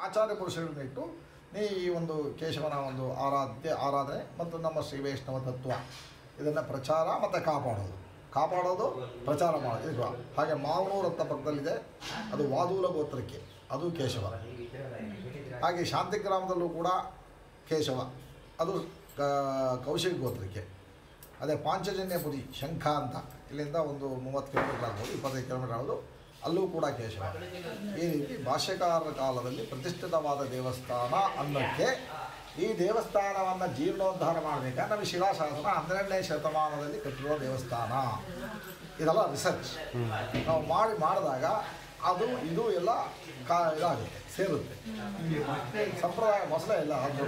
ಆಚಾರ್ಯ ಪುರುಷರನ್ನ ಇಟ್ಟು ನೀ ಈ ಒಂದು ಕೇಶವನ ಒಂದು ಆರಾಧ್ಯ ಆರಾಧನೆ ಮತ್ತು ನಮ್ಮ ಶ್ರೀ ವೈಷ್ಣವ ತತ್ವ ಇದನ್ನು ಪ್ರಚಾರ ಮತ್ತು ಕಾಪಾಡೋದು ಕಾಪಾಡೋದು ಪ್ರಚಾರ ಮಾಡೋದು ಇದು ಹಾಗೆ ಮಾವನೂರು ಅಂತ ಪಕ್ಕದಲ್ಲಿದೆ ಅದು ವಾದೂಲ ಗೋತ್ರಕ್ಕೆ ಅದು ಕೇಶವ ಹಾಗೆ ಶಾಂತಿಗ್ರಾಮದಲ್ಲೂ ಕೂಡ ಕೇಶವ ಅದು ಕ- ಕೌಶಿಕ್ ಗೋತ್ರಕ್ಕೆ ಅದೇ ಪಾಂಚಜನ್ಯಪುರಿ ಶಂಖ ಅಂತ ಇಲ್ಲಿಂದ ಒಂದು ಮೂವತ್ತು ಕಿಲೋಮೀಟರ್ ಆಗ್ಬೋದು ಇಪ್ಪತ್ತೈದು ಕಿಲೋಮೀಟರ್ ಆಗೋದು ಅಲ್ಲೂ ಕೂಡ ಕೇಶವ ಈ ರೀತಿ ಭಾಷ್ಯಕಾರರ ಕಾಲದಲ್ಲಿ ಪ್ರತಿಷ್ಠಿತವಾದ ದೇವಸ್ಥಾನ ಅನ್ನೋಕ್ಕೆ ಈ ದೇವಸ್ಥಾನವನ್ನು ಜೀರ್ಣೋದ್ಧಾರ ಮಾಡಬೇಕಾದ್ರೆ ನಮಗೆ ಶಿಲಾಶಾಸನ ಹನ್ನೆರಡನೇ ಶತಮಾನದಲ್ಲಿ ಕಟ್ಟಿರೋ ದೇವಸ್ಥಾನ ಇದೆಲ್ಲ ರಿಸರ್ಚ್ ನಾವು ಮಾಡಿ ಮಾಡಿದಾಗ ಅದು ಇದು ಎಲ್ಲ ಕಾ ಇದಾಗುತ್ತೆ ಸೇರುತ್ತೆ ಸಂಪ್ರದಾಯ ಮೊಸಳೆ ಎಲ್ಲ ಅದು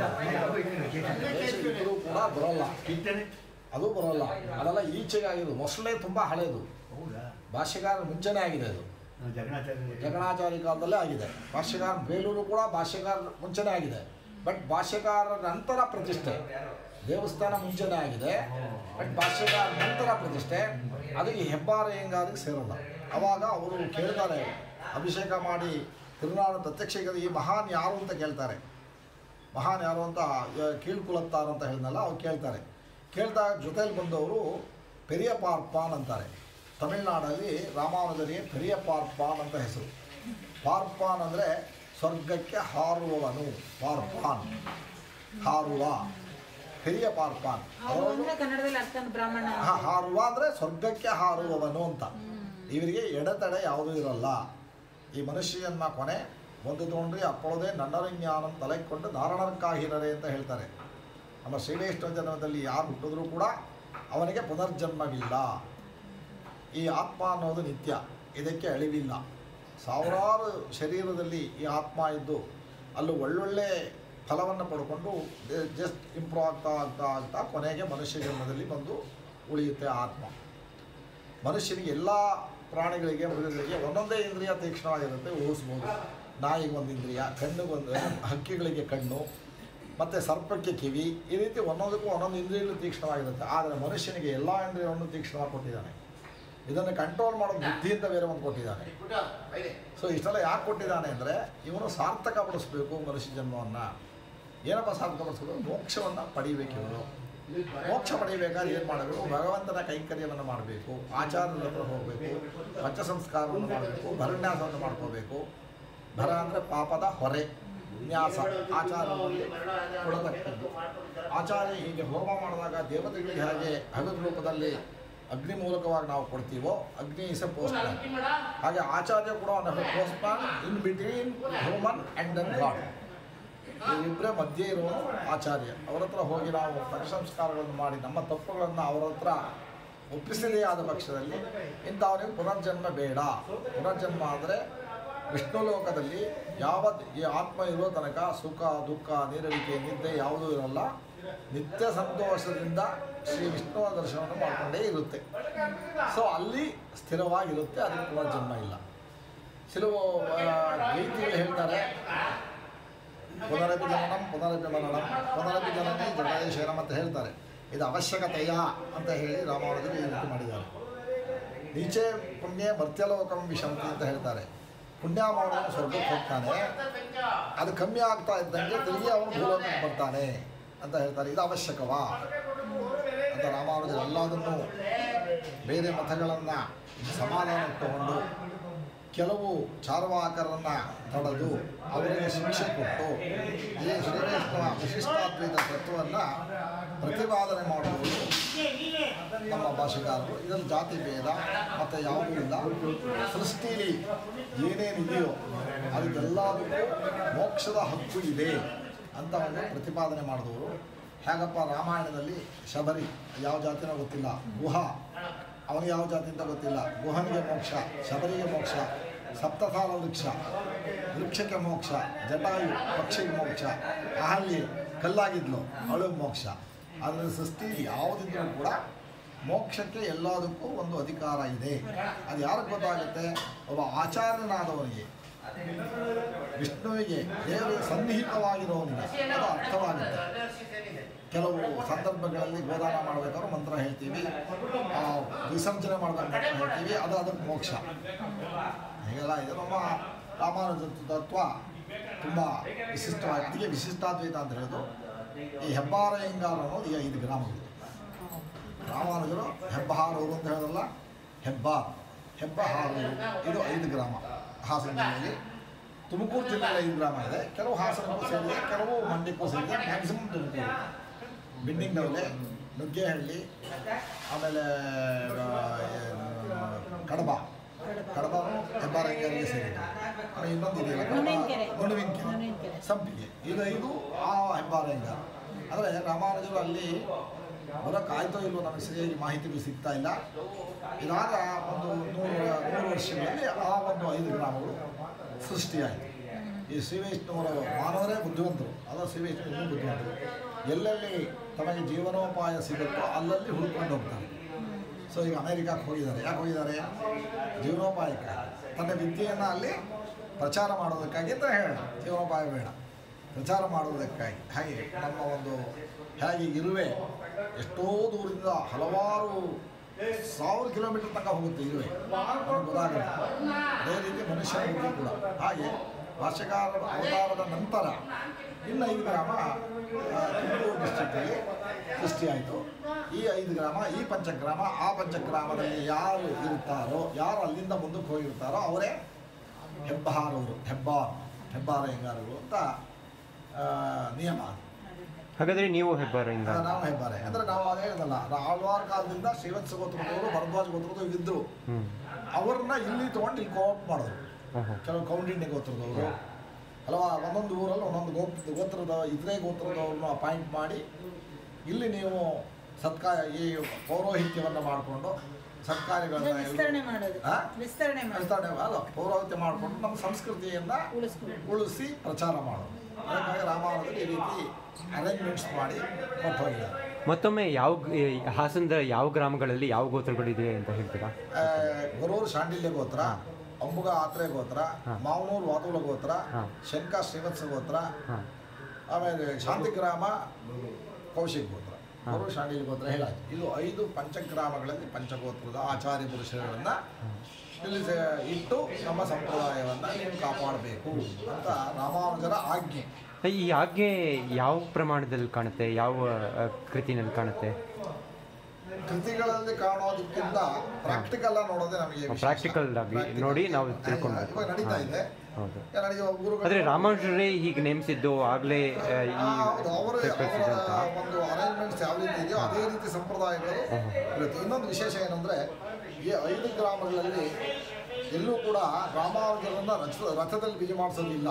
ಇದ್ರೂ ಕೂಡ ಬರೋಲ್ಲ ಅದು ಬರೋಲ್ಲ ಅದೆಲ್ಲ ಈಚೆಗೆ ಆಗಿರೋದು ಮೊಸಳೆ ತುಂಬ ಹಳೇದು ಭಾಷ್ಯಕಾರ ಮುಂಚೆನೇ ಆಗಿದೆ ಅದು ಜಗಣಾಚಾರ್ಯ ಕಾಲದಲ್ಲೇ ಆಗಿದೆ ಭಾಷ್ಯಕಾರ ಬೇಲೂರು ಕೂಡ ಭಾಷ್ಯಕಾರ ಮುಂಚೆನೇ ಆಗಿದೆ ಬಟ್ ಭಾಷ್ಯಕಾರರ ನಂತರ ಪ್ರತಿಷ್ಠೆ ದೇವಸ್ಥಾನ ಮುಂಚೆನೇ ಆಗಿದೆ ಬಟ್ ಭಾಷ್ಯಕಾರ ನಂತರ ಪ್ರತಿಷ್ಠೆ ಅದು ಈ ಹೆಬ್ಬಾರ ಹೆಂಗಾರಿಗೆ ಸೇರಲ್ಲ ಅವಾಗ ಅವರು ಕೇಳ್ತಾರೆ ಅಭಿಷೇಕ ಮಾಡಿ ತಿರುನಾಡು ಪ್ರತ್ಯಕ್ಷ ಈ ಮಹಾನ್ ಯಾರು ಅಂತ ಕೇಳ್ತಾರೆ ಮಹಾನ್ ಯಾರು ಅಂತ ಯ- ಕೀಳ್ಕುಲತ್ತಾರ ಅಂತ ಹೇಳಿದ್ನಲ್ಲ ಅವ್ರು ಕೇಳ್ತಾರೆ ಕೇಳ್ದಾಗ ಜೊತೆಲಿ ಬಂದವರು ಪೆರಿಯ ಪಾರ್ಪಾನ್ ಅಂತಾರೆ ತಮಿಳ್ನಾಡಲ್ಲಿ ರಾಮಾನುಜರಿಗೆ ಪೆರಿಯ ಪಾರ್ಪಾನ್ ಅಂತ ಹೆಸರು ಪಾರ್ಪಾನ್ ಅಂದರೆ ಸ್ವರ್ಗಕ್ಕೆ ಹಾರುವವನು ಪಾರ್ಪಾನ್ ಹಾರುವ ಪೆರಿಯ ಪಾರ್ಪಾನ್ ಅವರು ಅವರು ಅಂದ್ರೆ ಕನ್ನಡದಲ್ಲಿ ಅರ್ಥ ಬ್ರಾಹ್ಮಣ ಅಂತ. ಹಾ, ಹಾರುವ ಅಂದರೆ ಸ್ವರ್ಗಕ್ಕೆ ಹಾರುವವನು ಅಂತ ಇವರಿಗೆ ಎಡೆತಡೆ ಯಾವುದೂ ಇರಲ್ಲ ಈ ಮನುಷ್ಯನ ಕೊನೆ ಒಂದು ತಗೊಂಡ್ರಿ ಅಪ್ಪಳದೆ ನನ್ನರ ಜ್ಞಾನಂ ತಲೆಕೊಂಡು ನಾರಣರ್ಕಾಹಿರರೆ ಅಂತ ಹೇಳ್ತಾರೆ ನಮ್ಮ ಶ್ರೀವೈಷ್ಣವ ಜನ್ಮದಲ್ಲಿ ಯಾರು ಹುಟ್ಟಿದ್ರೂ ಕೂಡ ಅವನಿಗೆ ಪುನರ್ಜನ್ಮವಿಲ್ಲ ಈ ಆತ್ಮ ಅನ್ನೋದು ನಿತ್ಯ ಇದಕ್ಕೆ ಅಳಿವಿಲ್ಲ ಸಾವಿರಾರು ಶರೀರದಲ್ಲಿ ಈ ಆತ್ಮ ಇದ್ದು ಅಲ್ಲೂ ಒಳ್ಳೊಳ್ಳೆ ಫಲವನ್ನು ಪಡ್ಕೊಂಡು ಜಸ್ಟ್ ಇಂಪ್ರೂವ್ ಆಗ್ತಾ ಆಗ್ತಾ ಆಗ್ತಾ ಕೊನೆಗೆ ಮನುಷ್ಯ ಜನ್ಮದಲ್ಲಿ ಬಂದು ಉಳಿಯುತ್ತೆ ಆತ್ಮ ಮನುಷ್ಯನಿಗೆ ಎಲ್ಲ ಪ್ರಾಣಿಗಳಿಗೆ ಮೃಗಗಳಿಗೆ ಒಂದೊಂದೇ ಇಂದ್ರಿಯ ತೀಕ್ಷ್ಣವಾಗಿರುತ್ತೆ ಊಹಿಸ್ಬೋದು ನಾಯಿಗೆ ಒಂದು ಇಂದ್ರಿಯ ಕಣ್ಣಿಗೊಂದು ಹಕ್ಕಿಗಳಿಗೆ ಕಣ್ಣು ಮತ್ತು ಸರ್ಪಕ್ಕೆ ಕಿವಿ ಈ ರೀತಿ ಒಂದೊಂದಕ್ಕೂ ಒಂದೊಂದು ಇಂದ್ರಿಯಗಳು ತೀಕ್ಷ್ಣವಾಗಿರುತ್ತೆ ಆದರೆ ಮನುಷ್ಯನಿಗೆ ಎಲ್ಲ ಇಂದ್ರಿಯವನ್ನು ತೀಕ್ಷ್ಣವಾಗಿ ಕೊಟ್ಟಿದ್ದಾನೆ ಇದನ್ನು ಕಂಟ್ರೋಲ್ ಮಾಡೋ ಬುದ್ಧಿ ಅಂತ ಬೇರೆ ಒಂದು ಕೊಟ್ಟಿದ್ದಾನೆ ಸೊ ಇಷ್ಟೆಲ್ಲ ಯಾಕೆ ಕೊಟ್ಟಿದ್ದಾನೆ ಅಂದರೆ ಇವನು ಸಾರ್ಥಕಪಡಿಸ್ಬೇಕು ಮನುಷ್ಯ ಜನ್ಮವನ್ನು ಏನಪ್ಪ ಸಾರ್ಥಕಪಡಿಸ್ಬೇಕು ಮೋಕ್ಷವನ್ನು ಪಡಿಬೇಕು ಇವನು ಮೋಕ್ಷ ಪಡಿಬೇಕಾದ್ರೆ ಏನು ಮಾಡಬೇಕು ಭಗವಂತನ ಕೈಂಕರ್ಯವನ್ನು ಮಾಡಬೇಕು ಆಚಾರ್ಯರ ಹತ್ರ ಹೋಗಬೇಕು ಪಂಚ ಸಂಸ್ಕಾರವನ್ನು ಮಾಡಬೇಕು ಭರನ್ಯಾಸವನ್ನು ಮಾಡ್ಕೋಬೇಕು ಭರ ಅಂದರೆ ಪಾಪದ ಹೊರೆ ನ್ಯಾಸ ಆಚಾರದಲ್ಲಿ ಕೊಡತಕ್ಕದ್ದು ಆಚಾರ್ಯ ಹೀಗೆ ಹೋಮ ಮಾಡಿದಾಗ ದೇವತೆಗಳಿಗೆ ಹಾಗೆ ಹಗದ ರೂಪದಲ್ಲಿ ಅಗ್ನಿ ಮೂಲಕವಾಗಿ ನಾವು ಕೊಡ್ತೀವೋ ಅಗ್ನಿ ಇಸ್ ಎ ಪೋಸ್ಟ್ ಹಾಗೆ ಆಚಾರ್ಯ ಕೂಡ post man in between human and then God ಇವರಿಬ್ಬರೇ ಮಧ್ಯೆ ಇರುವ ಆಚಾರ್ಯ ಅವ್ರ ಹತ್ರ ಹೋಗಿ ನಾವು ಸಂಸ್ಕಾರಗಳನ್ನು ಮಾಡಿ ನಮ್ಮ ತಪ್ಪುಗಳನ್ನು ಅವರ ಹತ್ರ ಒಪ್ಪಿಸದೇ ಆದ ಪಕ್ಷದಲ್ಲಿ ಇಂಥವನಿಗೆ ಪುನರ್ಜನ್ಮ ಬೇಡ ಪುನರ್ಜನ್ಮ ಅಂದರೆ ವಿಷ್ಣು ಲೋಕದಲ್ಲಿ ಯಾವ ಈ ಆತ್ಮ ಇರೋ ತನಕ ಸುಖ ದುಃಖ ನೀರಡಿಕೆ ನಿದ್ದೆ ಯಾವುದೂ ಇರಲ್ಲ ನಿತ್ಯ ಸಂತೋಷದಿಂದ ಶ್ರೀ ವಿಷ್ಣುವ ದರ್ಶನವನ್ನು ಮಾಡಿಕೊಂಡೇ ಇರುತ್ತೆ ಸೊ ಅಲ್ಲಿ ಸ್ಥಿರವಾಗಿರುತ್ತೆ ಅದಕ್ಕೆ ಪುನರ್ಜನ್ಮ ಇಲ್ಲ ಕೆಲವು ರೀತಿಗಳು ಹೇಳ್ತಾರೆ ಪುನರಪಿ ಜನನಂ ಪುನರಪಿ ಮರಣಂ ಪುನರಪಿ ಜನನಿ ಜಗದೇಶನಂ ಅಂತ ಹೇಳ್ತಾರೆ ಇದು ಅವಶ್ಯಕತೆಯ ಅಂತ ಹೇಳಿ ರಾಮಾನುಜರು ಈ ರೀತಿ ಮಾಡಿದ್ದಾರೆ ನೀಚೆ ಪುಣ್ಯ ಮರ್ತ್ಯಲೋಕಂ ವಿಶಂತಿ ಅಂತ ಹೇಳ್ತಾರೆ ಪುಣ್ಯ ಮಾಡೋನು ಸ್ವರ್ಗಕ್ಕೆ ಹೋಗ್ತಾನೆ ಅದು ಕಮ್ಮಿ ಆಗ್ತಾ ಇದ್ದಂಗೆ ತಿರುಗಿ ಅವನು ಭೂಲೋಕಕ್ಕೆ ಬರ್ತಾನೆ ಅಂತ ಹೇಳ್ತಾರೆ ಇದು ಅವಶ್ಯಕವಾ ಅಂತ ರಾಮಾನುಜರು ಎಲ್ಲದನ್ನು ಬೇರೆ ಮತಗಳನ್ನು ಸಮಾಧಾನ ತಗೊಂಡು ಕೆಲವು ಚಾರ್ವಾಕರನ್ನು ತಡೆದು ಅವರಿಗೆ ಶಿಕ್ಷೆ ಕೊಟ್ಟು ಈ ಶ್ರೀವೈಷ್ಣವ ವಿಶಿಷ್ಟಾದ್ವೈತ ತತ್ವವನ್ನು ಪ್ರತಿಪಾದನೆ ಮಾಡುವುದು ನಮ್ಮ ಭಾಷೆಗಾರರು ಇದರಲ್ಲಿ ಜಾತಿ ಭೇದ ಮತ್ತು ಯಾವುದೂ ಇಲ್ಲ ಸೃಷ್ಟಿಲಿ ಏನೇನಿದೆಯೋ ಅದಕ್ಕೆಲ್ಲದಕ್ಕೂ ಮೋಕ್ಷದ ಹಕ್ಕು ಇದೆ ಅಂತ ಒಂದು ಪ್ರತಿಪಾದನೆ ಮಾಡಿದವರು ಹೇಗಪ್ಪ ರಾಮಾಯಣದಲ್ಲಿ ಶಬರಿ ಯಾವ ಜಾತಿನೋ ಗೊತ್ತಿಲ್ಲ ಗುಹ ಅವನಿಗೆ ಯಾವ ಜಾತಿ ಅಂತ ಗೊತ್ತಿಲ್ಲ ಗುಹನಿಗೆ ಮೋಕ್ಷ ಶಬರಿಗೆ ಮೋಕ್ಷ ಸಪ್ತಸಾಲ ವೃಕ್ಷ ವೃಕ್ಷಕ್ಕೆ ಮೋಕ್ಷ ಜಟಾಯು ಪಕ್ಷಿಗೆ ಮೋಕ್ಷ ಅಹಲ್ಯೆ ಕಲ್ಲಾಗಿದ್ಲು ಅವಳಿಗೆ ಮೋಕ್ಷ ಆದರೆ ಸೃಷ್ಟಿಲಿ ಯಾವುದಿದ್ರೂ ಕೂಡ ಮೋಕ್ಷಕ್ಕೆ ಎಲ್ಲದಕ್ಕೂ ಒಂದು ಅಧಿಕಾರ ಇದೆ ಅದು ಯಾರಿಗೆ ಗೊತ್ತಾಗುತ್ತೆ ಒಬ್ಬ ಆಚಾರ್ಯನಾದವನಿಗೆ ವಿಷ್ಣುವಿಗೆ ದೇವರಿಗೆ ಸನ್ನಿಹಿತವಾಗಿರೋನಿಗೆ ಅದು ಅರ್ಥವಾಗುತ್ತೆ ಕೆಲವು ಸಂದರ್ಭಗಳಲ್ಲಿ ಗೋದಾನ ಮಾಡಬೇಕಾದ್ರೆ ಮಂತ್ರ ಹೇಳ್ತೀವಿ ಆ, ವಿಸರ್ಜನೆ ಮಾಡಬೇಕು ಮಂತ್ರ ಹೇಳ್ತೀವಿ ಅದು ಅದಕ್ಕೆ ಮೋಕ್ಷ ಹೀಗೆಲ್ಲ ಇದೆ ನಮ್ಮ ರಾಮಾನುಜ ತತ್ವ ತುಂಬ ವಿಶಿಷ್ಟವಾಗಿ ಅದಕ್ಕೆ ವಿಶಿಷ್ಟಾದ್ವೈತ ಅಂತ ಹೇಳೋದು ಈ ಹೆಬ್ಬಾರ ಹಿಂಗಾರ ಅನ್ನೋದು ಈ ಐದು ಗ್ರಾಮಗಳು ರಾಮಾನುಜರು ಹೆಬ್ಬಹಾರೂರು ಅಂತ ಹೇಳೋದಲ್ಲ ಹೆಬ್ಬಾರ್ ಹೆಬ್ಬಹಾರೂರು ಇದು ಐದು ಗ್ರಾಮ ಹಾಸನ ಜಿಲ್ಲೆಯಲ್ಲಿ ತುಮಕೂರು ಜಿಲ್ಲೆಯಲ್ಲಿ ಐದು ಗ್ರಾಮ ಇದೆ ಕೆಲವು ಹಾಸನಕ್ಕೂ ಸೇರಿದೆ ಕೆಲವು ಮಂಡ್ಯಕ್ಕೂ ಸೇರಿದೆ ಮ್ಯಾಕ್ಸಿಮಮ್ ತುಮಕೂರು ಬಿಂಡಿಂಗ್ ಡೌಲೆ ನುಗ್ಗೇಹಳ್ಳಿ ಆಮೇಲೆ ಆ, ಏನು, ಕಡಬ ಕಡಬ ಹೆಬ್ಬಾರ ಹಿಂಗಾರಿಗೆ ಸೇರಿದೆ ಆಮೇಲೆ ಇನ್ನೊಂದು ಇದೆಯಲ್ಲ ಕಡಬ ನುಣಿನ್ಕೆರೆ. ನುಣುವಿನ್ಕೆರೆ ನುಣಿನ್ಕೆರೆ. ಸಂಪಿಗೆ ಇದು ಇದು ಆ ಹೆಬ್ಬಾರ ಹಿಂಗಾರ ಅಂದರೆ ರಾಮಾನುಜರು ಅಲ್ಲಿ ಬರೋಕ್ಕಾಯ್ತೋ ಇಲ್ವೋ ನಮಗೆ ಸರಿಯಾಗಿ ಮಾಹಿತಿಗಳು ಸಿಗ್ತಾ ಇಲ್ಲ ಇದಾದ ಒಂದು ನೂರು ನೂರು ವರ್ಷಗಳಲ್ಲಿ ಆ ಒಂದು ಐದು ಗ್ರಾಮಗಳು ಸೃಷ್ಟಿಯಾಯಿತು ಈ ಶ್ರೀ ವೈಷ್ಣವರು ಮಾನವರೇ ಬುದ್ಧಿವಂತರು ಅದ ಶ್ರೀ ವೈಷ್ಣವರು ಇನ್ನೂ ಬುದ್ಧಿವಂತರು ಎಲ್ಲೆಲ್ಲಿ ತಮಗೆ ಜೀವನೋಪಾಯ ಸಿಗುತ್ತೋ ಅಲ್ಲಲ್ಲಿ ಹುಡುಕೊಂಡು ಹೋಗ್ತಾರೆ ಸೊ ಈಗ ಅಮೇರಿಕಕ್ಕೆ ಹೋಗಿದ್ದಾರೆ ಯಾಕೆ ಹೋಗಿದ್ದಾರೆ ಜೀವನೋಪಾಯಕ್ಕಾಗಿ ತನ್ನ ವಿದ್ಯೆಯನ್ನು ಅಲ್ಲಿ ಪ್ರಚಾರ ಮಾಡೋದಕ್ಕಾಗಿ ಅಂತ ಹೇಳೋಣ ಜೀವನೋಪಾಯ ಬೇಡ ಪ್ರಚಾರ ಮಾಡುವುದಕ್ಕಾಗಿ ಹಾಗೆ ನಮ್ಮ ಒಂದು ಹೇಗೆ ಇರುವೆ ಎಷ್ಟೋ ದೂರದಿಂದ ಹಲವಾರು ಸಾವಿರ ಕಿಲೋಮೀಟರ್ ತನಕ ಹೋಗುತ್ತೆ ಇರುವೆ ನಮ್ಗೆ ಗೊತ್ತಾಗಲ್ಲ ಅದೇ ರೀತಿ ಮನುಷ್ಯನ ಬುದ್ಧಿ ಕೂಡ ಹಾಗೆ ಭಾಷೆಗಾರರ ಅವತಾರದ ನಂತರ ಇನ್ನು ಐದು ಗ್ರಾಮ ಆ, ತುಮಕೂರು ಡಿಸ್ಟ್ರಿಕ್ಟಲ್ಲಿ ಸೃಷ್ಟಿಯಾಯಿತು ಈ ಐದು ಗ್ರಾಮ ಈ ಪಂಚಗ್ರಾಮ ಆ ಪಂಚಗ್ರಾಮದಲ್ಲಿ ಯಾರು ಇರ್ತಾರೋ ಯಾರು ಅಲ್ಲಿಂದ ಮುಂದಕ್ಕೆ ಹೋಗಿರ್ತಾರೋ ಅವರೇ ಹೆಬ್ಬಾರವರು ಹೆಬ್ಬಾರ್ ಹೆಬ್ಬಾರ ಹೆಂಗಾರರು ಅಂತ ಆ, ನಿಯಮ ಹಾಗಾದ್ರೆ ನೀವು ಹೆಬ್ಬಾರದಿಂದ ಅದು ನಾವು ಹೆಬ್ಬಾರೆ ಅಂದರೆ ನಾವು ಅದೇ ಹೇಳಿದಲ್ಲ ಆಳ್ವಾರ್ ಕಾಲದಿಂದ ಶ್ರೀವತ್ಸ ಗೋತ್ರದವರು ಭರದ್ವಾಜ ಗೋತ್ರದವರು ಇದ್ದರು ಹ್ಮ್ ಅವ್ರನ್ನ ಇಲ್ಲಿ ತೊಗೊಂಡು ಇಲ್ಲಿ ಕೋಆಪ್ ಮಾಡಿದ್ರು ಓಹೋ ಕೆಲವು ಕೌಂಡಿನ್ಯ ಗೋತ್ರದವರು ಹಲವಾ ಒಂದೊಂದು ಊರಲ್ಲಿ ಒಂದೊಂದು ಗೋತ್ರ ಗೋತ್ರದ ಇತರೆ ಗೋತ್ರದವ್ರನ್ನ ಅಪಾಯಿಂಟ್ ಮಾಡಿ ಇಲ್ಲಿ ನೀವು ಸತ್ಕಾರ ಈ ಪೌರೋಹಿತ್ಯವನ್ನು ಮಾಡಿಕೊಂಡು ಸತ್ಕಾರ್ಯಗಳನ್ನ ಅಂದ್ರೆ ವಿಸ್ತರಣೆ ಮಾಡೋದು ಆ? ವಿಸ್ತರಣೆ ಮಾಡೋದು ವಿಸ್ತರಣೆ ಅಲ್ಲ ಪೌರೋಹಿತ್ಯ ಮಾಡಿಕೊಂಡು ನಮ್ಮ ಸಂಸ್ಕೃತಿಯನ್ನು ಉಳಿಸ್ಕೊಂಡು ಉಳಿಸಿ ಪ್ರಚಾರ ಮಾಡೋದು ಅದಕ್ಕಾಗಿ ರಾಮಾಯಣದಲ್ಲಿ ಈ ರೀತಿ ಅರೇಂಜ್ಮೆಂಟ್ಸ್ ಮಾಡಿ ಕೊಟ್ಟು ಹೋಗಿದ್ದಾರೆ ಮತ್ತೊಮ್ಮೆ ಯಾವ ಈ ಹಾಸನದ ಯಾವ ಗ್ರಾಮಗಳಲ್ಲಿ ಯಾವ ಗೋತ್ರಗಳಿದೆ ಅಂತ ಹೇಳ್ತೀರಾ ಆ, ಗೊರೂರು ಶಾಂಡಿಲ್ಯ ಗೋತ್ರ ಅಂಬುಗ ಆತ್ರೆ ಗೋತ್ರ ಹಾ. ಮಾವನೂರು ವಾತುಲ ಗೋತ್ರ ಹಾ. ಶಂಕ ಶ್ರೀವತ್ಸ ಗೋತ್ರ ಹಾಂ ಆಮೇಲೆ ಶಾಂತಿಗ್ರಾಮ ಕೌಶಿಕ್ ಗೋತ್ರ ಗೊರೂರು ಶಾಂಡಿಲ್ಯ ಗೋತ್ರ ಹೇಳಾಯ್ತು ಇದು ಐದು ಪಂಚಗ್ರಾಮಗಳಲ್ಲಿ ಪಂಚಗೋತ್ರದ ಆಚಾರ್ಯ ಪುರುಷರುಗಳನ್ನು ಇಲ್ಲಿ ಸೆ- ಇಟ್ಟು ನಮ್ಮ ಸಂಪ್ರದಾಯವನ್ನು ನೀವು ಕಾಪಾಡಬೇಕು ಅಂತ ರಾಮಾನುಜರ ಆಜ್ಞೆ ಈ ಆಜ್ಞೆ ಯಾವ ಪ್ರಮಾಣದಲ್ಲಿ ಕಾಣುತ್ತೆ ಯಾವ ಆ, ಕೃತಿನಲ್ಲಿ ಕಾಣುತ್ತೆ ಕೃತಿಗಳಲ್ಲಿ ಕಾಣೋದಕ್ಕಿಂತ ಪ್ರಾಕ್ಟಿಕಲ್ ನೋಡೋದೇ ನಮಗೆ ವಿಶೇಷ. ಪ್ರಾಕ್ಟಿಕಲ್ ಆಗಿ Practical ನೋಡಿ ನಾವು ಇವಾಗ ತಿಳ್ಕೊಳ್ಬೇಕು ನಡೀತಾ ಇದೆ ಹೌದು ಈಗ ನನಗೆ ಗುರುಗಳು ಆದರೆ ರಾಮಾನುಜರೇ ಹೀಗೆ ನೇಮಿಸಿದ್ದು ಆಗಲೇ ಈ ಆ, ಹೌದು ಅವರೇ ಸ್ವೀಕರಿಸಿದೆ ಅಂತ ಅವರ ಒಂದು ಅರೇಂಜ್ಮೆಂಟ್ಸ್ ಯಾವ ರೀತಿ ಇದೆಯೋ ಅದೇ ರೀತಿ ಸಂಪ್ರದಾಯಗಳು ಇರುತ್ತೆ ಇನ್ನೊಂದು ವಿಶೇಷ ಏನಂದ್ರೆ ಈ ಐದು ಗ್ರಾಮಗಳಲ್ಲಿ ಎಲ್ಲೂ ಕೂಡ ರಾಮಾನುಜರನ್ನ ರಥ ರಥದಲ್ಲಿ ಬಿಜಿ ಮಾಡಿಸೋದಿಲ್ಲ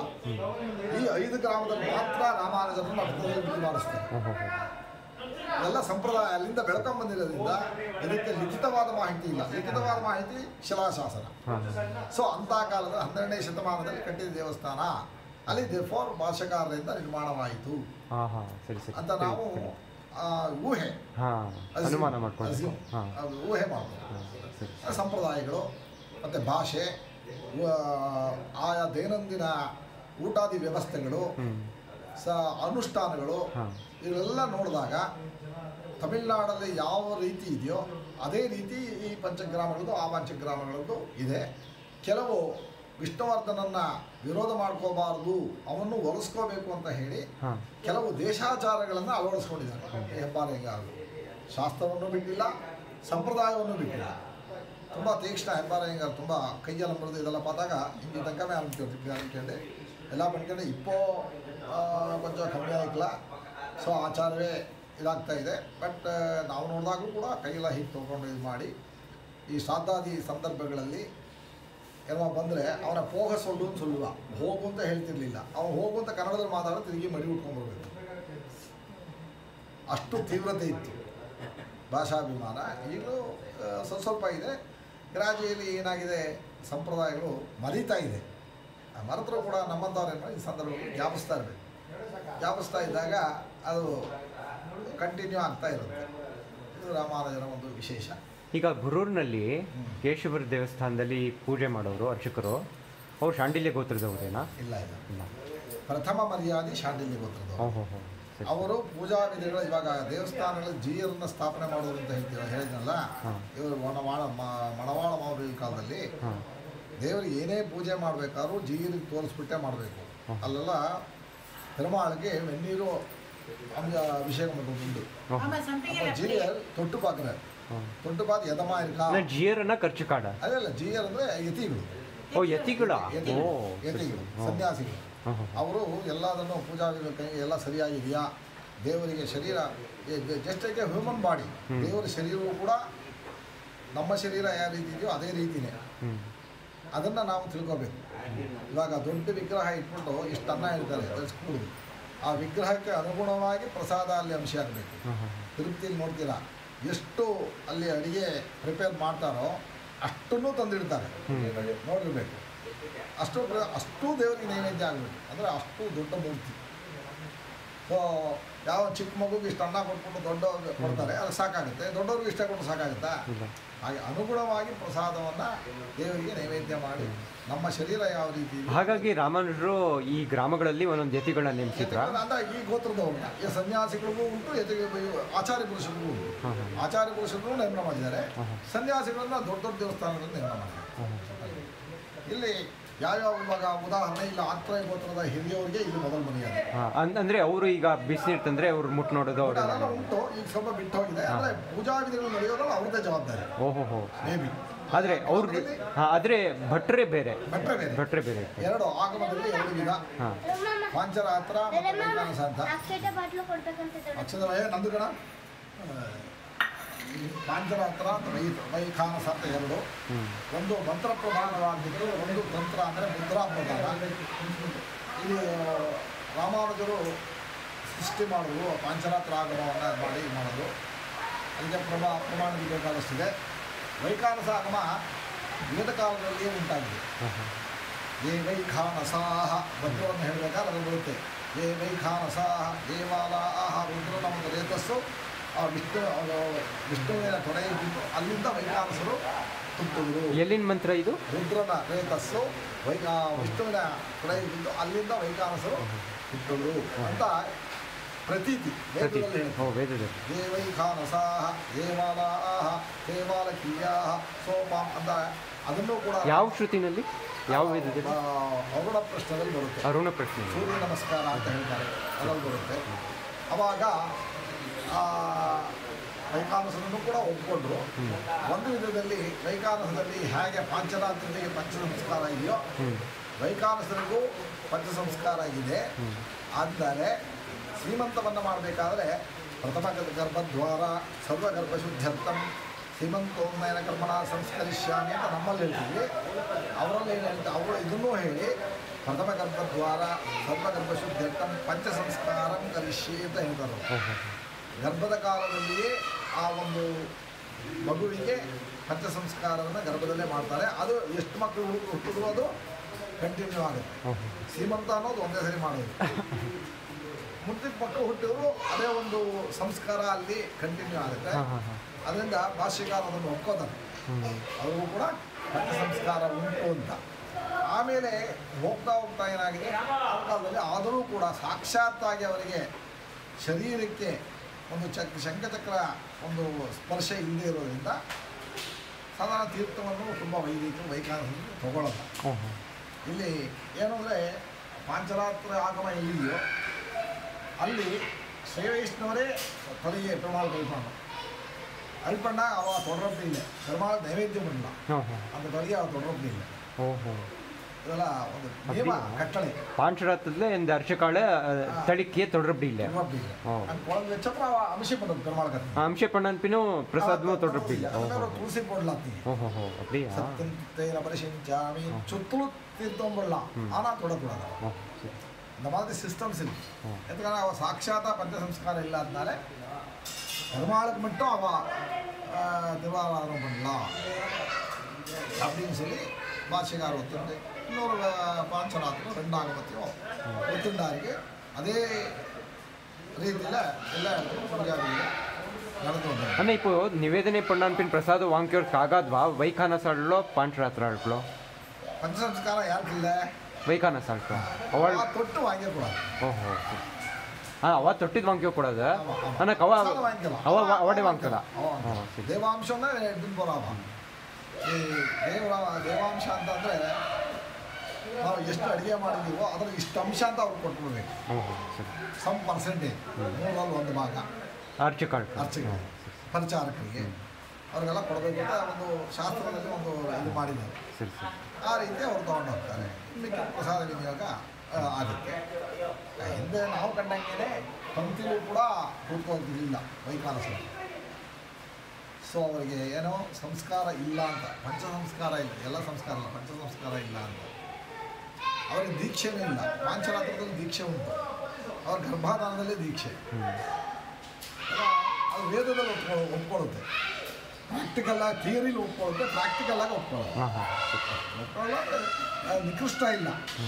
ಈ ಐದು ಗ್ರಾಮದಲ್ಲಿ ಮಾತ್ರ ರಾಮಾನುಜರನ್ನ ರಥದಲ್ಲಿ ಬಿಜಿ ಮಾಡಿಸ್ತಾರೆ ಹ್ಮ್, ಹ್ಮ್, ಹ್ಮ್. ಎಲ್ಲ ಸಂಪ್ರದಾಯ ಅಲ್ಲಿಂದ ಬೆಳ್ಕೊಂಡ್ ಬಂದಿರೋದ್ರಿಂದ ಇದಕ್ಕೆ ಲಿಖಿತವಾದ ಮಾಹಿತಿ ಇಲ್ಲ ಲಿಖಿತವಾದ ಮಾಹಿತಿ ಶಿಲಾಶಾಸನ ಹಾಂ ಹಾಂ ಸೊ ಅಂಥ ಕಾಲದ ಹನ್ನೆರಡನೇ ಶತಮಾನದಲ್ಲಿ ಕಟ್ಟಿದ ದೇವಸ್ಥಾನ ಅಲ್ಲಿ ಫೋರ್ ಭಾಷೆಕಾರರಿಂದ ನಿರ್ಮಾಣವಾಯಿತು ಹಾಂ ಹಾಂ ಸರಿ ಸರಿ ಅಂತ ನಾವು ಆ, ಊಹೆ ಹಾಂ assume, ಅನುಮಾನ ಮಾಡ್ಕೊಂಡು assume, ಹಾಂ ಅದು ಊಹೆ ಮಾಡ್ಬೋದು ಹಾಂ ಸರಿ ಸಂಪ್ರದಾಯಗಳು ಮತ್ತು ಭಾಷೆ ವ- ಆಯಾ ದೈನಂದಿನ ಊಟಾದಿ ವ್ಯವಸ್ಥೆಗಳು ಹ್ಞೂ ಸ ಅನುಷ್ಠಾನಗಳು ಹಾಂ ಇವೆಲ್ಲ ನೋಡಿದಾಗ ತಮಿಳ್ನಾಡಲ್ಲಿ ಯಾವ ರೀತಿ ಇದೆಯೋ ಅದೇ ರೀತಿ ಈ ಪಂಚಗ್ರಾಮಗಳದ್ದು ಆ ಪಂಚಗ್ರಾಮಗಳದ್ದು ಇದೆ ಕೆಲವು ವಿಷ್ಣುವರ್ಧನನ್ನ ವಿರೋಧ ಮಾಡ್ಕೋಬಾರ್ದು ಅವನ್ನು ಒಲಿಸ್ಕೋಬೇಕು ಅಂತ ಹೇಳಿ ಹಾಂ ಕೆಲವು ದೇಶಾಚಾರಗಳನ್ನು ಅಳವಡಿಸ್ಕೊಂಡಿದ್ದಾರೆ ಈ ಹೆಬ್ಬಾರೆಂಗಾರರು ಶಾಸ್ತ್ರವನ್ನು ಬಿಟ್ಟಿಲ್ಲ ಸಂಪ್ರದಾಯವನ್ನು ಬಿಟ್ಟಿಲ್ಲ ತುಂಬ ತೀಕ್ಷ್ಣ ಹೆಬ್ಬಾರೆಂಗಾರು ತುಂಬ ಕೈಯಲ್ಲಿ ಮುರಿದು ಇದೆಲ್ಲ பார்த்தாಗ ಹಿಂಗೆ ತನಕನೇ ಅನ್ಕೊಂಡೆ ಅನ್ಕೊಂಡೆ ಎಲ್ಲ ಬಂದ್ಕೊಂಡೆ ಇಪ್ಪೋ ಆ, ಕೊಂಚ ಕಮ್ಮಿ ಆಗಿಲ್ಲ ಸೊ ಆಚಾರವೇ ಇದಾಗ್ತಾ ಇದೆ ಬಟ್ ನಾವು ನೋಡಿದಾಗೂ ಕೂಡ ಕೈಯೆಲ್ಲ ಹೀಗೆ ತೊಗೊಂಡು ಇದು ಮಾಡಿ ಈ ಶ್ರಾದ್ದಾದಿ ಸಂದರ್ಭಗಳಲ್ಲಿ ಏನೋ ಬಂದರೆ ಅವನ ಪೋಗ ಸೊಲ್ಲು ಅಂತ ಸೊಲ್ಲುವ ಹೋಗು ಅಂತ ಹೇಳ್ತಿರ್ಲಿಲ್ಲ ಅವನು ಹೋಗು ಅಂತ ಕನ್ನಡದಲ್ಲಿ ಮಾತಾಡೋ ತಿರುಗಿ ಮಡಿ ಉಟ್ಕೊಂಡ್ಬರ್ಬೇಕು ಅಷ್ಟು ತೀವ್ರತೆ ಇತ್ತು ಭಾಷಾಭಿಮಾನ ಈಗಲೂ ಆ, ಸ್ವಲ್ಪ ಸ್ವಲ್ಪ ಇದೆ ಗ್ರಾಜುಯಲಿ ಏನಾಗಿದೆ ಸಂಪ್ರದಾಯಗಳು ಮರೀತಾ ಇದೆ ಆ ಮರೆತರೂ ಕೂಡ ನಮ್ಮಂಥವ್ರೇನು ಈ ಸಂದರ್ಭದಲ್ಲಿ ಜ್ಞಾಪಿಸ್ತಾ ಇರಬೇಕು ಜ್ಞಾಪಿಸ್ತಾ ಇದ್ದಾಗ ಅದು ಕಂಟಿನ್ಯೂ ಆಗ್ತಾ ಇರುತ್ತೆ ಇದು ರಾಮಾನುಜರ ಒಂದು ವಿಶೇಷ ಈಗ ಗುರೂರಿನಲ್ಲಿ ಕೇಶವರ ದೇವಸ್ಥಾನದಲ್ಲಿ ಪೂಜೆ ಮಾಡೋರು ಅರ್ಚಕರು ಅವ್ರು ಶಾಂಡಿಲ್ಯ ಗೋತ್ರದವ್ರೇನಾ ಇಲ್ಲ ಇಲ್ಲ ಇಲ್ಲ ಪ್ರಥಮ ಮರ್ಯಾದೆ ಶಾಂಡಿಲ್ಯ ಗೋತ್ರದವರು ಓ ಹೋ ಹೋ ಸರಿ ಅವರು ಪೂಜಾ ವಿಧಿಗಳು ಇವಾಗ ದೇವಸ್ಥಾನಗಳಲ್ಲಿ ಜೀಯರನ್ನ ಸ್ಥಾಪನೆ ಮಾಡೋದು ಅಂತ ಹೇಳ್ತೀವಿ ಹೇಳಿದ್ನಲ್ಲ ಹಾಂ. ಇವರು ಮಣವಾಳ ಮ- ಮಣವಾಳ ಮಾವರಿ ಕಾಲದಲ್ಲಿ ಹಾಂ ದೇವರಿಗೆ ಏನೇ ಪೂಜೆ ಮಾಡಬೇಕಾದ್ರೂ ಜೀರಿಗೆ ತೋರಿಸ್ಬಿಟ್ಟೆ ಮಾಡಬೇಕು ಅಲ್ಲೆಲ್ಲ பெருமாளுக்கு வெந்நீரும் அந்த அபிஷேகம் பண்ணுறது உண்டு ஆமா சம்திங் அப்போ ஜீயர் தொட்டு பார்க்குறாரு ಹಾಂ தொட்டு பார்த்து எதமா இருக்கா ನಾ ಜಿಯರನ್ನ ಖರ್ಚು ಕಾಡ ಅದೇ ಅಲ್ಲ ಜೀಯರ್ ಅಂದ್ರೆ ಯತಿಗಳು ಓ ಯತಿಗಳ ಓ ಯತಿಗಳು ಸರಿ, ಯತಿಗಳು ಸರಿ. ಹಾಂ. ಸನ್ಯಾಸಿಗಳು ಹಾಂ ಹಾಂ ಅವರು ಎಲ್ಲದನ್ನು ಪೂಜಾ ಕೈ ಎಲ್ಲ ಸರಿಯಾಗಿದೆಯಾ ದೇವರಿಗೆ ಶರೀರ just like a human body hmm. ದೇವರ ಶರೀರವೂ ಕೂಡ ನಮ್ಮ ಶರೀರ ಯಾವ ರೀತಿ ಇದೆಯೋ ಅದೇ ರೀತಿನೇ ಹ್ಞೂ ಅದನ್ನು ನಾವು ತಿಳ್ಕೋಬೇಕು ಇವಾಗ ದೊಡ್ಡ ವಿಗ್ರಹ ಇಟ್ಬಿಟ್ಟು ಇಷ್ಟು ಅನ್ನ ಇರ್ತಾರೆ ಕೂಡುದು ಆ ವಿಗ್ರಹಕ್ಕೆ ಅನುಗುಣವಾಗಿ ಪ್ರಸಾದ ಅಲ್ಲಿ ಅಂಶ ಆಗಬೇಕು ಹಾಂ ಹಾಂ ತಿರುಪತಿಯಲ್ಲಿ ನೋಡ್ತೀರಾ ಎಷ್ಟು ಅಲ್ಲಿ ಅಡಿಗೆ ಪ್ರಿಪೇರ್ ಮಾಡ್ತಾರೋ ಅಷ್ಟನ್ನು ತಂದಿಡ್ತಾರೆ ನೋಡಿರ್ಬೇಕು ಅಷ್ಟು ಪ್ರ- ಅಷ್ಟು ದೇವರಿಗೆ ನೈವೇದ್ಯ ಆಗಬೇಕು ಅಂದರೆ ಅಷ್ಟು ದೊಡ್ಡ ಮೂರ್ತಿ ಸೊ ಯಾವ ಚಿಕ್ಕ ಮಗುಗೆ ಇಷ್ಟು ಅನ್ನ ಕೊಟ್ಬಿಟ್ಟು ದೊಡ್ಡವ್ರಿಗೆ ಕೊಡ್ತಾರೆ ಅದು ಸಾಕಾಗುತ್ತೆ ದೊಡ್ಡವ್ರಿಗೆ ಇಷ್ಟ ಕೊಟ್ಟು ಸಾಕಾಗುತ್ತಾ ಇಲ್ಲ ಹಾಗೆ ಅನುಗುಣವಾಗಿ ಪ್ರಸಾದವನ್ನು ದೇವರಿಗೆ ನೈವೇದ್ಯ ಮಾಡಿ ನಮ್ಮ ಶರೀರ ಯಾವ ರೀತಿ ಇದೆ ಹಾಗಾಗಿ ರಾಮಾನುಜರು ಈ ಗ್ರಾಮಗಳಲ್ಲಿ ಒಂದೊಂದು ಯತಿಗಳನ್ನ ನೇಮಿಸಿದ್ರ ಯತಿಗಳು ಅಂದ್ರೆ ಈ ಗೋತ್ರದವ್ರನ್ನ ಈ ಸನ್ಯಾಸಿಗಳಿಗೂ ಉಂಟು ಯತಿ ಆಚಾರ್ಯ ಪುರುಷರಿಗೂ ಉಂಟು ಹಾಂ ಹಾಂ ಆಚಾರ್ಯ ಪುರುಷರನ್ನು ನೇಮನ ಮಾಡಿದ್ದಾರೆ ಹಾಂ ಹಾಂ ಸನ್ಯಾಸಿಗಳನ್ನ ದೊಡ್ಡ ದೊಡ್ಡ ದೇವಸ್ಥಾನಗಳಲ್ಲಿ ನೇಮನ ಮಾಡಿದ್ದಾರೆ ಹಾಂ ಇಲ್ಲಿ ಯಾವ್ಯಾವ ಇವಾಗ ಉದಾಹರಣೆ ಇಲ್ಲ ಆತ್ರಯ ಗೋತ್ರದ ಹಿರಿಯವರಿಗೆ ಇಲ್ಲಿ ಮೊದಲು ಮನೆಯಾದ ಹಾಂ ಅನ್- ಅಂದ್ರೆ ಅವರು ಈಗ ಬಿಸಿನೀರು ತಂದ್ರೆ ಅವ್ರು ಮುಟ್ಟು ನೋಡೋದು ಅವ್ರು ಅದೆಲ್ಲ ಉಂಟು ಈಗ ಸ್ವಲ್ಪ ಬಿಟ್ಟು ಹೋಗಿದೆ ಅಂದ್ರೆ ಪೂಜಾ ವಿಧಿಗಳು ನಡೆಯೋದ್ರಲ್ಲಿ ಅವ್ರದ್ದೇ ಜವಾಬ್ದಾರಿ ಓಹೋ ಹೋ ಮೇ ಬಿ ಆದ್ರೆ ಅವ್ರ ಹಾಂ ಆದ್ರೆ ಭಟ್ರೆ ಬೇರೆ ಭಟ್ರೆ ಬೇರೆ ಭಟ್ರೆ ಬೇರೆ ಎರಡು ಆಗಮದಲ್ಲಿ ಎರಡು ವಿಧ ಹಾಂ ಪಾಂಚರಾತ್ರ ಮತ್ತು ವೈಖಾನಸ ಅಂತ ಅಕ್ಷತೆ ಬಾಟ್ಲು ಕೊಡ್ಬೇಕಂತ ಅಕ್ಷರ ವಯ ನಂದು ಕಣ ಪಾಂಚರಾತ್ರ ಅಂತ ವೈ ವೈಖಾನಸ ಅಂತ ಎರಡು ಹ್ಞೂ ಒಂದು ಮಂತ್ರ ಪ್ರಧಾನವಾಗಿದ್ದು ಒಂದು ತಂತ್ರ ಅಂದರೆ ಮುದ್ರಾ ಪ್ರಧಾನ ಇಲ್ಲಿ ರಾಮಾನುಜರು ಸೃಷ್ಟಿ ಮಾಡೋದು ಪಾಂಚರಾತ್ರ ಆಗಮವನ್ನು ಮಾಡಿ ಇದು ಮಾಡೋದು ಅದಕ್ಕೆ ಪ್ರಮಾ ಪ್ರಮಾಣ ಬೇಕಾದಷ್ಟಿದೆ ವೈಖಾನಸ ಆಗಮ ವೇದ ಕಾಲದಲ್ಲಿಯೇ ಉಂಟಾಗಿದೆ ಹಾಂ ಹಾಂ ಏ ವೈಖಾನಸಾಹ ಭದ್ರವನ್ನು ಹೇಳಬೇಕಾದ್ರೆ ಅದು ಬರುತ್ತೆ ಏ ವೈಖಾನಸಾಹ ದೇವಾಲಾಹ ರುದ್ರನ ಒಂದು ರೇತಸ್ಸು ಆ ವಿಷ್ಣು ಅದು ವಿಷ್ಣುವಿನ ತೊಡೆ ಬಿದ್ದು ಅಲ್ಲಿಂದ ವೈಖಾನಸರು ಹುಟ್ಟಿದ್ರು ಎಲ್ಲಿನ ಮಂತ್ರ ಇದು ರುದ್ರನ ರೇತಸ್ಸು ವೈ ಆ ವಿಷ್ಣುವಿನ ತೊಡೆ ಬಿದ್ದು ಅಲ್ಲಿಂದ ವೈಖಾನಸರು ಹುಟ್ಟಿದ್ರು ಅಂತ ಪ್ರತೀತಿ ಪ್ರತಿ ವೇದದಲ್ಲಿ ಹೇಳ್ತಾರೆ. ಓ ವೇದದಲ್ಲಿ ದೇವೈಖಾನಸಾಹ ದೇವಾಲಾಹ ದೇವಾಲಕೀಯಾಹ ಸೋಮಾಂ ಅಂತ ಅದನ್ನು ಕೂಡ ಯಾವ ಶ್ರುತಿನಲ್ಲಿ ಯಾವ ವೇದದಲ್ಲಿ ಆ, ಅರುಣ ಪ್ರಶ್ನದಲ್ಲಿ ಬರುತ್ತೆ ಅರುಣ ಪ್ರಶ್ನೆ ಸೂರ್ಯ ನಮಸ್ಕಾರ ಅಂತ ಹೇಳ್ತಾರೆ ಅದರಲ್ಲಿ ಬರುತ್ತೆ ಅವಾಗ ಆ ವೈಖಾನಸನನ್ನು ಕೂಡ ಒಪ್ಕೊಂಡ್ರು ಒಂದು ವಿಧದಲ್ಲಿ ವೈಖಾನಸದಲ್ಲಿ ಹೇಗೆ ಪಾಂಚರಾತ್ರಿಗೆ ಪಂಚ ಸಂಸ್ಕಾರ ಇದೆಯೋ ಹ್ಞೂ ವೈಖಾನಸನಿಗೂ ಪಂಚ ಸಂಸ್ಕಾರ ಇದೆ ಆದರೆ ಶ್ರೀಮಂತವನ್ನು ಮಾಡಬೇಕಾದ್ರೆ ಪ್ರಥಮ ಗರ್- ಗರ್ಭದ್ವಾರ ಸರ್ವಗರ್ಭಶುದ್ಧರ್ಥಂ ಶ್ರೀಮಂತೋನ್ನಯನ ಕರ್ಮಣ ಸಂಸ್ಕರಿಷ್ಯಾಮಿ ಅಂತ ನಮ್ಮಲ್ಲಿ ಹೇಳ್ತೀವಿ ಅವರಲ್ಲಿ ಏನು ಹೇಳ್ತಾರೆ ಅವರು ಇದನ್ನೂ ಹೇಳಿ ಪ್ರಥಮ ಗರ್ಭದ್ವಾರ ಸರ್ವಗರ್ಭಶುದ್ಧರ್ಥಂ ಪಂಚ ಸಂಸ್ಕಾರಂ ಕರಿಷ್ಯೆ ಅಂತ ಹೇಳ್ತಾರೆ ಅವ್ರು. ಹೋ ಹೋ ಗರ್ಭದ ಕಾಲದಲ್ಲಿಯೇ ಆ ಒಂದು ಮಗುವಿಗೆ ಪಂಚ ಸಂಸ್ಕಾರವನ್ನು ಗರ್ಭದಲ್ಲೇ ಮಾಡ್ತಾರೆ ಅದು ಎಷ್ಟು ಮಕ್ಕಳು ಹುಡುಗ ಹುಟ್ಟಿದ್ರು ಅದು ಕಂಟಿನ್ಯೂ ಆಗುತ್ತೆ ಹೋ ಹೋ ಶ್ರೀಮಂತ ಅನ್ನೋದು ಒಂದೇ ಸರಿ ಮಾಡೋದು ಮುಂದಿನ ಮಕ್ಕಳು ಹುಟ್ಟಿದ್ರು ಅದೇ ಒಂದು ಸಂಸ್ಕಾರ ಅಲ್ಲಿ ಕಂಟಿನ್ಯೂ ಆಗುತ್ತೆ ಹಾಂ ಹಾಂ ಹಾಂ ಅದರಿಂದ ಭಾಷೆಗಾರ ಅದನ್ನು ಒಪ್ಕೋತಾರೆ ಹ್ಞೂ ಅವ್ರಿಗೂ ಕೂಡ ಪಂಚ ಸಂಸ್ಕಾರ ಉಂಟು ಅಂತ ಆಮೇಲೆ ಹೋಗ್ತಾ ಹೋಗ್ತಾ ಏನಾಗಿದೆ ಆ ಕಾಲದಲ್ಲಿ ಆದರೂ ಕೂಡ ಸಾಕ್ಷಾತ್ತಾಗಿ ಅವರಿಗೆ ಶರೀರಕ್ಕೆ ಒಂದು ಚಕ್ ಶಂಖಚಕ್ರ ಒಂದು ಸ್ಪರ್ಶ ಇಲ್ಲದೆ ಇರೋದ್ರಿಂದ ಸಾಧಾರಣ ತೀರ್ಥವನ್ನು ತುಂಬ ವೈದಿಕರು ವೈಖಾನಿಕರು ತಗೊಳ್ಳಲ್ಲ ಹೋ ಹೋ ಇಲ್ಲಿ ಏನು ಅಂದರೆ ಪಾಂಚರಾತ್ರ ಆಗಮ ಎಲ್ಲಿದೆಯೋ ಅಲ್ಲಿ ಶ್ರೀ ವೈಷ್ಣವರೇ ತಲೆಗೆ ಪೆರುಮಾಳು ಕಲ್ಪಣ್ಣ ಅಲ್ಪಣ್ಣ ಅವ ತೊಡರಪ್ಪಿ ಇಲ್ಲ ಪೆರುಮಾಳು ನೈವೇದ್ಯ ಬಂದಿಲ್ಲ ಹೋ ಹೋ அந்த ತಲೆಗೆ ಅವ ತೊಡರಪ್ಪಿ ಇಲ್ಲ ಹೋ ಹೋ ಇದೆಲ್ಲ ಒಂದು ನಿಯಮ அப்படியா? கட்டளை பாஞ்சராத்துல இந்த அரிசக்கால தளிக்கிய தொடர்பு இல்லை தொடரப்பி இல்லை ஓ. அந்த குழந்தை வச்சப்பறம் அவ அபிஷேகம் பண்ணுறது பெருமாள் கட்டு ಅಂಶ ಪಣ್ಣನ್ಪಿನೂ ಪ್ರಸಾದನೂ தொடர்பு இல்லை ஓ ಅದನ್ನ ತುಳಸಿ போடலாம் ஓஹோ ஹோ அப்படியா சத்தியத்தை அபரிசிஞ்சாமி சுத்துலு தீர்த்தம் போடலாம் ஆனால் தொடக்கூடாது ஓ சரி இந்த மாதிரி சிஸ்டம்ஸ் இருக்கு ம். எதுக்காக அவள் சாட்சாத்தா பஞ்ச சம்ஸ்காரம் இல்லாதனால பெருமாளுக்கு மட்டும் அவள் திருவாராதனம் பண்ணலாம் அப்படின்னு சொல்லி பாஷிகார் ஒத்துண்டு இன்னொரு அஹ், பாஞ்சராத்திரம் ரெண்டாகமத்தையும் ஒத்துண்டாருக்கு அதே ரீதியில் எல்லா இடத்துலையும் பூஜாரிகள் நடந்து வந்தாங்க ಅಣ್ಣ இப்போ ನಿವೇದನೆ ಪಣ್ಣನ್ಪಿನ ಪ್ರಸಾದ ವಾಂಕ್ಯೋರ್ಕ್ ಆಗಾದ್ವಾ ವೈಖಾನ ಸಾಳ್ಲೋ ಪಾಂಚರಾತ್ರ ಆಳ್ಕೋ பஞ்ச சம்ஸ்காரம் யாருக்கு இல்லை ವೈಖಾನ ಸಾಳ್ಕೋ ಅವಳ್ தொட்டு வாங்கிடக்கூடாது ಓಹೋ ಹಾ ಅವ ತೊಟ್ಟಿದ್ ವಾಂಕ್ಯೋ ಕೊಡೋದ ஆமா, ஆமா. ಅನ್ನಕ್ ಅವ பிரசாதம் வாங்கிக்கலாம். ಅವ அவ ಅವಡೆ ವಾಂಕಲ್ಲ அவ வாங்கிக்கலாம். ஓ சரி ದೇವಾಂಶನ எடுத்துன்னு போறாவா ಈ ದೇವ ದೇವಾಂಶ ಅಂತಂದ್ರೆ ನಾವು ಎಷ್ಟು ಅಡುಗೆ ಮಾಡಿದ್ದೀವೋ ಅದರ ಇಷ್ಟು ಅಂಶ ಅಂತ ಅವ್ರು ಕೊಟ್ಬಿಡ್ಬೇಕು ಹ್ಞೂ ಹ್ಞೂ ಸರಿ ಸಮ್ ಪರ್ಸೆಂಟೇಜ್ ಮೂರಲ್ಲಿ ಒಂದು ಭಾಗ ಅರ್ಚಕ ಅರ್ಚಕರಿಗೆ ಪರಿಚಾರಕರಿಗೆ ಅವ್ರಿಗೆಲ್ಲ ಕೊಡಬೇಕು ಅಂತ ಒಂದು ಶಾಸ್ತ್ರದಲ್ಲಿ ಒಂದು ಇದು ಮಾಡಿದ್ದಾರೆ ಸರಿ ಸರಿ ಆ ರೀತಿ ಅವ್ರು ತೊಗೊಂಡು ಹೋಗ್ತಾರೆ ಮಿಕ್ಕ ಪ್ರಸಾದ ವಿನಿಯೋಗ ಆ, ಆಗುತ್ತೆ ಆ, ಹಿಂದೆ ನಾವು ಕಂಡಂಗೆ ಪಂಕ್ತಿಲೂ ಕೂಡ ಕೂತ್ಕೊಳ್ತಿರ್ಲಿಲ್ಲ ವೈಕಾನಸರು ಸೊ ಅವರಿಗೆ ಏನೋ ಸಂಸ್ಕಾರ ಇಲ್ಲ ಅಂತ ಪಂಚ ಸಂಸ್ಕಾರ ಇಲ್ಲ ಎಲ್ಲ ಸಂಸ್ಕಾರ ಇಲ್ಲ ಪಂಚ ಸಂಸ್ಕಾರ ಇಲ್ಲ ಅಂತ ಅವರಿಗೆ ದೀಕ್ಷೆನೂ ಇಲ್ಲ ಪಾಂಚರಾತ್ರದಲ್ಲಿ ದೀಕ್ಷೆ ಉಂಟು ಅವ್ರ ಗರ್ಭಾಧಾನದಲ್ಲಿ ದೀಕ್ಷೆ ಎಲ್ಲ ಅದು ವೇದದಲ್ಲಿ ಒಪ್ಕೊಳ್ಳೋ ಒಪ್ಕೊಳ್ಳುತ್ತೆ ಪ್ರಾಕ್ಟಿಕಲ್ ಆಗಿ ಥಿಯರಿಲಿ ಒಪ್ಕೊಳ್ಳುತ್ತೆ ಪ್ರಾಕ್ಟಿಕಲ್ ಆಗಿ ಒಪ್ಕೊಳ್ಳೋದು ಹಾಂ ಹಾಂ ಸರಿ ಒಪ್ಕೊಳ್ಳೋ ಅದು ನಿಕೃಷ್ಟ ಇಲ್ಲ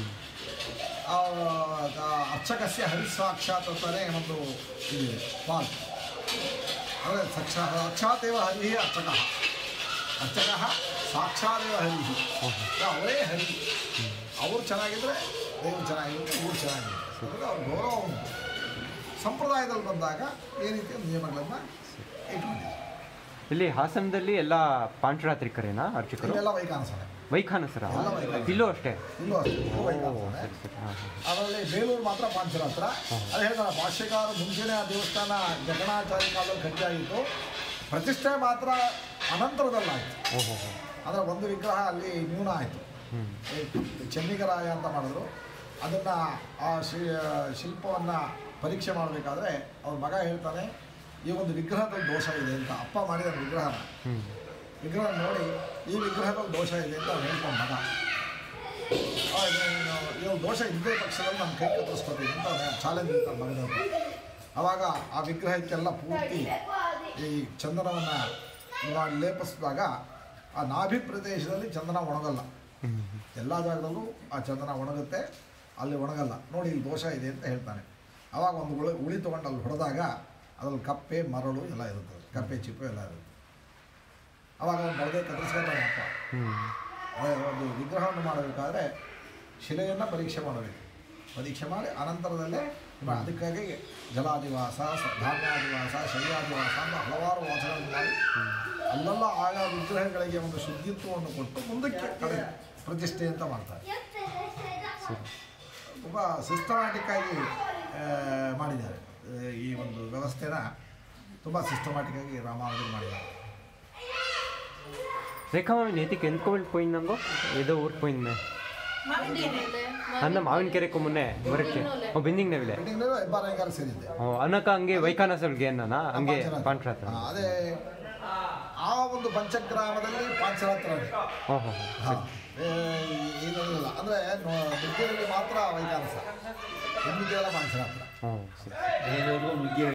ಆ, ಆ ಅರ್ಚಕಸ್ಯ ಹರಿಸಾಕ್ಷಾತ್ ಅಂತಾನೆ ಒಂದು ಇದಿದೆ ಪಾಲ್ ಅಂದರೆ ಸಕ್ಷ ಸಾಕ್ಷಾತೇವ ಹರಿ ಅರ್ಚಕ ಅರ್ಚಕ ಸಾಕ್ಷಾದೇವ ಹರಿ ಅವರೇ ಹರಿ ಅವ್ರು ಚೆನ್ನಾಗಿದ್ರೆ ದೇವ್ರು ಚೆನ್ನಾಗಿರುತ್ತೆ ಊರು ಚೆನ್ನಾಗಿರುತ್ತೆ ಯಾಕಂದ್ರೆ ಅವ್ರ ಗೌರವ ಉಂಟು ಸಂಪ್ರದಾಯದಲ್ಲಿ ಬಂದಾಗ ಈ ರೀತಿಯ ನಿಯಮಗಳನ್ನು ಇಟ್ಕೊಂಡಿದ್ದಾರೆ ಇಲ್ಲಿ ಹಾಸನದಲ್ಲಿ ಎಲ್ಲ ಪಾಂಚರಾತ್ರಿಕರೇನಾ ಅರ್ಚಕರು ಇಲ್ಲೆಲ್ಲ ವೈಕಾನಸನೆ ವೈಖಾನಸರ ಎಲ್ಲ ವೈಖಾನಸ. ಇಲ್ಲೂ ಅಷ್ಟೇ ಇಲ್ಲೂ ಅಷ್ಟೇ ಇಲ್ಲೂ ಓ ವೈಖಾನಸನೆ ಸರಿ ಸರಿ ಹಾಂ ಹಾಂ ಅದರಲ್ಲಿ ಬೇಲೂರು ಮಾತ್ರ ಪಾಂಚರಾತ್ರ ಅದು ಹೇಳ್ತಾರೆ ಭಾಷ್ಯಕಾರ ಮುಂಚೆನೇ ಆ ದೇವಸ್ಥಾನ ಜಗಣಾಚಾರ್ಯ ಕಾಲದಲ್ಲಿ ಕಟ್ಟಿಯಾಗಿತ್ತು ಪ್ರತಿಷ್ಠೆ ಮಾತ್ರ ಅನಂತರದಲ್ಲಾಯಿತು ಓಹೋ ಹೋ ಅಂದರೆ ಒಂದು ವಿಗ್ರಹ ಅಲ್ಲಿ ನ್ಯೂನ ಆಯಿತು ಹ್ಞೂ ಚೆನ್ನಿಗರಾಯ ಅಂತ ಮಾಡಿದ್ರು ಅದನ್ನು ಆ ಶಿ ಶಿಲ್ಪವನ್ನು ಪರೀಕ್ಷೆ ಮಾಡಬೇಕಾದ್ರೆ ಅವ್ರ ಮಗ ಹೇಳ್ತಾನೆ ಈ ಒಂದು ವಿಗ್ರಹದಲ್ಲಿ ದೋಷ ಇದೆ ಅಂತ ಅಪ್ಪ ಮಾಡಿದ ವಿಗ್ರಹನ ಹ್ಞೂ ವಿಗ್ರಹ ನೋಡಿ ಈ ವಿಗ್ರಹದಲ್ಲಿ ದೋಷ ಇದೆ ಅಂತ ಅವ್ನು ಹೇಳ್ತಾನೆ ಮಗ ಆ, ಇದು- ಇವಾಗ ದೋಷ ಇದ್ದೇ ಪಕ್ಷದಲ್ಲಿ ನಮ್ಮ ಕೈ ಕತ್ತರಿಸ್ಕೊತೀವಿ ಅಂತ ಅವನು ಚಾಲೆಂಜ್ ಇರ್ತಾನೆ ಮಗನವ್ರು ಆವಾಗ ಆ ವಿಗ್ರಹಕ್ಕೆಲ್ಲ ಪೂರ್ತಿ ಈ ಚಂದನವನ್ನು ಮಾಡಿ ಲೇಪಿಸಿದಾಗ ಆ ನಾಭಿ ಪ್ರದೇಶದಲ್ಲಿ ಚಂದನ ಒಣಗಲ್ಲ ಹ್ಞೂ ಎಲ್ಲ ಜಾಗದಲ್ಲೂ ಆ ಚಂದನ ಒಣಗುತ್ತೆ ಅಲ್ಲಿ ಒಣಗಲ್ಲ ನೋಡಿ ಇಲ್ಲಿ ದೋಷ ಇದೆ ಅಂತ ಹೇಳ್ತಾನೆ ಆವಾಗ ಒಂದು ಉಳಿ ಉಳಿ ತೊಗೊಂಡು ಅಲ್ಲಿ ಹೊಡೆದಾಗ ಅದ್ರಲ್ಲಿ ಕಪ್ಪೆ ಮರಳು ಎಲ್ಲ ಇರುತ್ತೆ ಕಪ್ಪೆ ಚಿಪ್ಪು ಎಲ್ಲ ಇರುತ್ತೆ ಆವಾಗ ಅವ್ನು ಬಡದೆ ಕತ್ತರಿಸ್ಕೊತಾನೆ ಅಪ್ಪ ಹ್ಞೂ ಅದೇ ಒಂದು ವಿಗ್ರಹವನ್ನು ಮಾಡಬೇಕಾದ್ರೆ ಶಿಲೆಯನ್ನು ಪರೀಕ್ಷೆ ಮಾಡಬೇಕು ಪರೀಕ್ಷೆ ಮಾಡಿ ಅನಂತರದಲ್ಲೇ ಇವ- ಅದಕ್ಕಾಗಿ ಜಲಾದಿವಾಸ ಸ- ಧಾನ್ಯಾದಿವಾಸ ಶಯ್ಯಾದಿವಾಸ ಅಂತ ಹಲವಾರು ವಾಸಗಳನ್ನು ಮಾಡಿ ಅಲ್ಲೆಲ್ಲ ಆಯಾ ವಿಗ್ರಹಗಳಿಗೆ ಒಂದು ಶುದ್ಧಿತ್ವವನ್ನು ಕೊಟ್ಟು ಮುಂದಕ್ಕೆ ಕಡೆ ಪ್ರತಿಷ್ಠೆ ಅಂತ ಮಾಡ್ತಾರೆ ತುಂಬ ಸಿಸ್ಟಮ್ಯಾಟಿಕ್ ಆಗಿ ಆ, ಮಾಡಿದ್ದಾರೆ ಆ, ಈ ಒಂದು ವ್ಯವಸ್ಥೆನ ತುಂಬ ಸಿಸ್ಟಮ್ಯಾಟಿಕ್ ಆಗಿ రామానుజులు ಮಾಡಿದ್ದಾರೆ రేఖా మామి నేతికి ఎందుకు వెళ్ళిపోయిందంగో ఏదో ఊరిపోయింది అన్న మావిನ ಕೆರೆಗೂ ಮುನ್ನೆ ಬರಕ್ಕೆ ಓ ಬಿಂದಿಂಗ್ ನವಿಲೆ ಬಿಲ್ಡಿಂಗ್ನಲ್ಲಿ ಹೆಬ್ಬಾರಂಗಾರ ಸೇರಿದೆ ಓ ಅನ್ನಕ ಹಂಗೆ ವೈಖಾನಸಲ್ಗೆ ಅನ್ನನ ಹಂಗೆ ಪಾಂಚರಾತ್ರ ಹಾ, ಅದೇ ಆ ಒಂದು ಪಂಚಗ್ರಾಮದಲ್ಲಿ ಪಾಂಚರಾತ್ರನೇ ಓಹೋ ಹಾಂ ಏನಿಲ್ಲ ಅಂದರೆ ನುಗ್ಗೆಯಲ್ಲಿ ಮಾತ್ರ ವೈಕಾನಸ ಹಿಂದಿಗೆಲ್ಲ ಪಾಂಚರಾತ್ರ ಹ್ಞೂ ಸರಿ